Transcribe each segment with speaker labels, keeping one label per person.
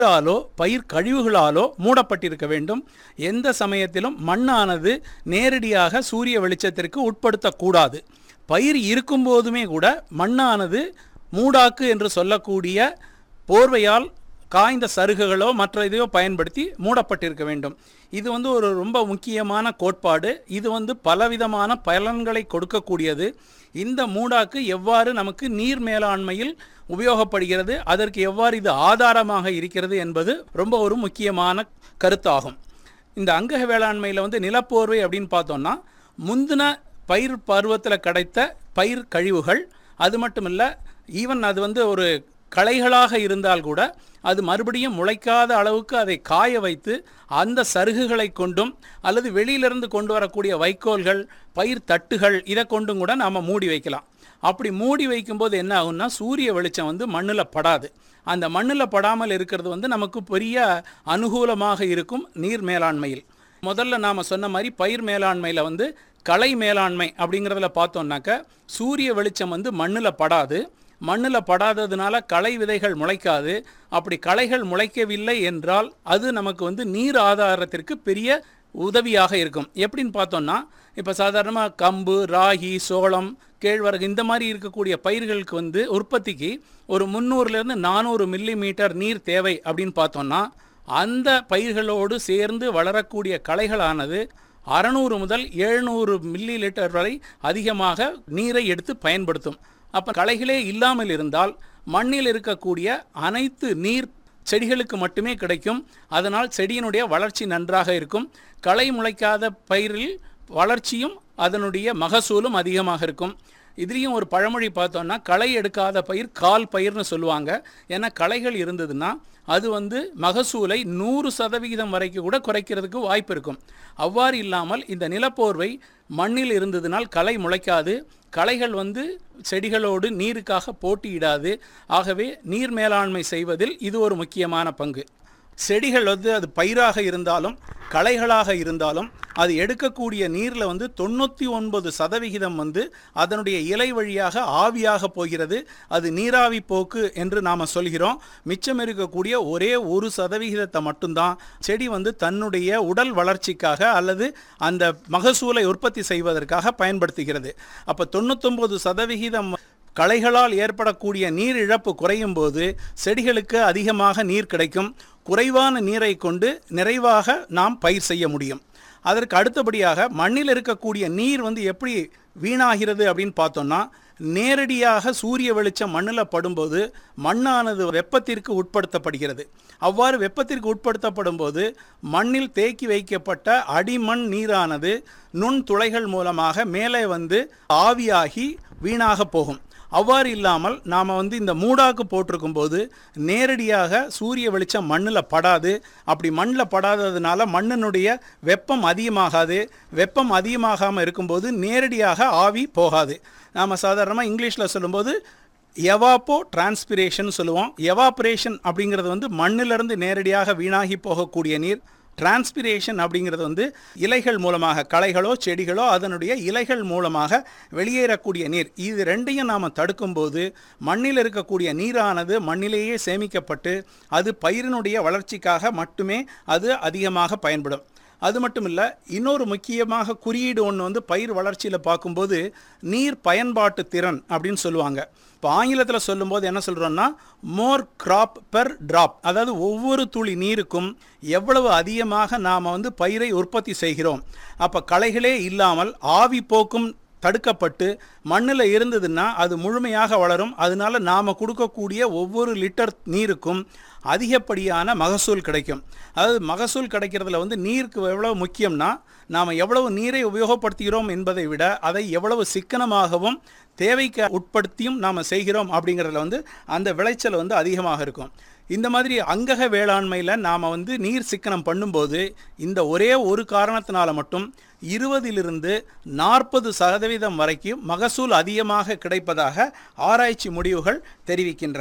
Speaker 1: ஆலோ பயிர் கழிவுகளாலோ மூடப்பட்டிருக்க வேண்டும் எந்த சமயத்திலும் மண்ணானது நேரடியாக சூரிய வெளிச்சத்திற்கு உட்படுத்தக்கூடாது பயிர் இருக்கும்போதுமே கூட மண்ணானது மூடாக்கு என்று சொல்லக்கூடிய போர்வையால் காய்ந்த சருகுகளோ மற்ற இதையோ பயன்படுத்தி மூடப்பட்டிருக்க வேண்டும் இது வந்து ஒரு ரொம்ப முக்கியமான கோட்பாடு இது வந்து பலவிதமான பலன்களை கொடுக்கக்கூடியது இந்த மூடாக்கு எவ்வாறு நமக்கு நீர் மேலாண்மையில் உபயோகப்படுகிறது அதற்கு எவ்வாறு இது ஆதாரமாக இருக்கிறது என்பது ரொம்ப ஒரு முக்கியமான கருத்தாகும் இந்த அங்கக வேளாண்மையில் வந்து நிலப்போர்வை அப்படின்னு பார்த்தோம்னா முந்தின பயிர் பருவத்தில் கிடைத்த பயிர் கழிவுகள் அது மட்டும் இல்லை ஈவன் அது வந்து ஒரு களைகளாக இருந்தால் கூட அது மறுபடியும் முளைக்காத அளவுக்கு அதை காய வைத்து அந்த சருகுகளை கொண்டும் அல்லது வெளியிலிருந்து கொண்டு வரக்கூடிய வைக்கோல்கள் பயிர் தட்டுகள் இதை கொண்டும் கூட நாம் மூடி வைக்கலாம் அப்படி மூடி வைக்கும்போது என்ன ஆகும்னா சூரிய வெளிச்சம் வந்து மண்ணில் படாது அந்த மண்ணில் படாமல் இருக்கிறது வந்து நமக்கு பெரிய அனுகூலமாக இருக்கும் நீர் மேலாண்மையில் முதல்ல நாம் சொன்ன மாதிரி பயிர் மேலாண்மையில் வந்து களை மேலாண்மை அப்படிங்கிறதுல பார்த்தோம்னாக்க சூரிய வெளிச்சம் வந்து மண்ணில் படாது மண்ணில் படாததுனால களை விதைகள் முளைக்காது அப்படி களைகள் முளைக்கவில்லை என்றால் அது நமக்கு வந்து நீர் ஆதாரத்திற்கு பெரிய உதவியாக இருக்கும் எப்படின்னு பார்த்தோம்னா இப்போ சாதாரணமாக கம்பு ராகி சோளம் கேழ்வரகு இந்த மாதிரி இருக்கக்கூடிய பயிர்களுக்கு வந்து உற்பத்திக்கு ஒரு முந்நூறுலேருந்து நானூறு மில்லி மீட்டர் நீர் தேவை அப்படின்னு பார்த்தோம்னா அந்த பயிர்களோடு சேர்ந்து வளரக்கூடிய களைகளானது அறநூறு முதல் எழுநூறு மில்லி லிட்டர் வரை அதிகமாக நீரை எடுத்து பயன்படுத்தும் அப்போ களைகளே இல்லாமல் இருந்தால் மண்ணில் இருக்கக்கூடிய அனைத்து நீர் செடிகளுக்கு மட்டுமே கிடைக்கும் அதனால் செடியினுடைய வளர்ச்சி நன்றாக இருக்கும் களை முளைக்காத பயிரில் வளர்ச்சியும் அதனுடைய மகசூலும் அதிகமாக இருக்கும் இதுலேயும் ஒரு பழமொழி பார்த்தோம்னா களை எடுக்காத பயிர் கால் பயிர்னு சொல்லுவாங்க ஏன்னா களைகள் இருந்ததுன்னா அது வந்து மகசூலை நூறு சதவிகிதம் வரைக்கும் கூட குறைக்கிறதுக்கு வாய்ப்பு இருக்கும் அவ்வாறு இல்லாமல் இந்த நிலப்போர்வை மண்ணில் இருந்ததுனால் களை முளைக்காது களைகள் வந்து செடிகளோடு நீருக்காக போட்டியிடாது ஆகவே நீர் மேலாண்மை செய்வதில் இது ஒரு முக்கியமான பங்கு செடிகள் வந்து அது பயிராக இருந்தாலும் களைகளாக இருந்தாலும் அது எடுக்கக்கூடிய நீரில் வந்து தொண்ணூற்றி ஒன்பது சதவிகிதம் வந்து அதனுடைய இலை வழியாக ஆவியாக போகிறது அது நீராவி போக்கு என்று நாம் சொல்கிறோம் மிச்சம் இருக்கக்கூடிய ஒரே ஒரு சதவிகிதத்தை மட்டும்தான் செடி வந்து தன்னுடைய உடல் வளர்ச்சிக்காக அல்லது அந்த மகசூலை உற்பத்தி செய்வதற்காக பயன்படுத்துகிறது அப்போ தொண்ணூத்தொம்பது சதவிகிதம் களைகளால் ஏற்படக்கூடிய நீர் இழப்பு குறையும் போது செடிகளுக்கு அதிகமாக நீர் கிடைக்கும் குறைவான நீரை கொண்டு நிறைவாக நாம் பயிர் செய்ய முடியும் அதற்கு அடுத்தபடியாக மண்ணில் இருக்கக்கூடிய நீர் வந்து எப்படி வீணாகிறது அப்படின்னு பார்த்தோம்னா நேரடியாக சூரிய வெளிச்சம் மண்ணில் படும்போது மண்ணானது வெப்பத்திற்கு உட்படுத்தப்படுகிறது அவ்வாறு வெப்பத்திற்கு உட்படுத்தப்படும் போது மண்ணில் தேக்கி வைக்கப்பட்ட அடிமண் நீரானது நுண் துளைகள் மூலமாக மேலே வந்து ஆவியாகி வீணாக போகும் அவ்வாறு இல்லாமல் நாம் வந்து இந்த மூடாக்கு போட்டிருக்கும் போது நேரடியாக சூரிய வெளிச்சம் மண்ணில் படாது அப்படி மண்ணில் படாததுனால மண்ணினுடைய வெப்பம் அதிகமாகாது வெப்பம் அதிகமாகாமல் இருக்கும்போது நேரடியாக ஆவி போகாது நாம் சாதாரணமாக இங்கிலீஷில் சொல்லும்போது எவாப்போ டிரான்ஸ்பிரேஷன் சொல்லுவோம் எவாப்ரேஷன் அப்படிங்கிறது வந்து மண்ணிலிருந்து நேரடியாக வீணாகி போகக்கூடிய நீர் டிரான்ஸ்பிரேஷன் அப்படிங்கிறது வந்து இலைகள் மூலமாக களைகளோ செடிகளோ அதனுடைய இலைகள் மூலமாக வெளியேறக்கூடிய நீர் இது ரெண்டையும் நாம் தடுக்கும்போது மண்ணில் இருக்கக்கூடிய நீரானது மண்ணிலேயே சேமிக்கப்பட்டு அது பயிரினுடைய வளர்ச்சிக்காக மட்டுமே அது அதிகமாக பயன்படும் அது மட்டும் இல்லை இன்னொரு முக்கியமாக குறியீடு ஒன்று வந்து பயிர் வளர்ச்சியில் பார்க்கும்போது நீர் பயன்பாட்டு திறன் அப்படின்னு சொல்லுவாங்க இப்போ ஆங்கிலத்தில் சொல்லும்போது என்ன சொல்கிறோன்னா மோர் கிராப் பெர் ட்ராப் அதாவது ஒவ்வொரு துளி நீருக்கும் எவ்வளவு அதிகமாக நாம் வந்து பயிரை உற்பத்தி செய்கிறோம் அப்போ களைகளே இல்லாமல் ஆவி போக்கும் தடுக்கப்பட்டு மண்ணில் இருந்ததுன்னா அது முழுமையாக வளரும் அதனால நாம் கொடுக்கக்கூடிய ஒவ்வொரு லிட்டர் நீருக்கும் அதிகப்படியான மகசூல் கிடைக்கும் அதாவது மகசூல் கிடைக்கிறதுல வந்து நீருக்கு எவ்வளவு முக்கியம்னா நாம் எவ்வளவு நீரை உபயோகப்படுத்துகிறோம் என்பதை விட அதை எவ்வளவு சிக்கனமாகவும் தேவைக்கு உட்படுத்தியும் நாம் செய்கிறோம் அப்படிங்கிறதுல வந்து அந்த விளைச்சல் வந்து அதிகமாக இருக்கும் இந்த மாதிரி அங்கக வேளாண்மையில் நாம் வந்து நீர் சிக்கனம் பண்ணும்போது இந்த ஒரே ஒரு காரணத்தினால மட்டும் இருபதிலிருந்து நாற்பது சதவீதம் வரைக்கும் மகசூல் அதிகமாக கிடைப்பதாக ஆராய்ச்சி முடிவுகள் தெரிவிக்கின்றன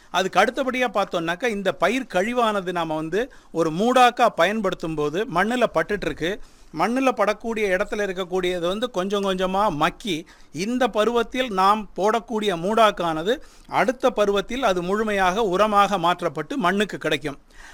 Speaker 1: அதுக்கு அடுத்தபடியாக பார்த்தோம்னாக்கா இந்த பயிர் கழிவானது நாம் வந்து ஒரு மூடாக்கா பயன்படுத்தும் போது மண்ணில் பட்டுட்ருக்கு மண்ணில் படக்கூடிய இடத்துல இருக்கக்கூடியது வந்து கொஞ்சம் கொஞ்சமாக மக்கி இந்த பருவத்தில் நாம் போடக்கூடிய மூடாக்கானது அடுத்த பருவத்தில் அது முழுமையாக உரமாக மாற்றப்பட்டு மண்ணுக்கு கிடைக்கும்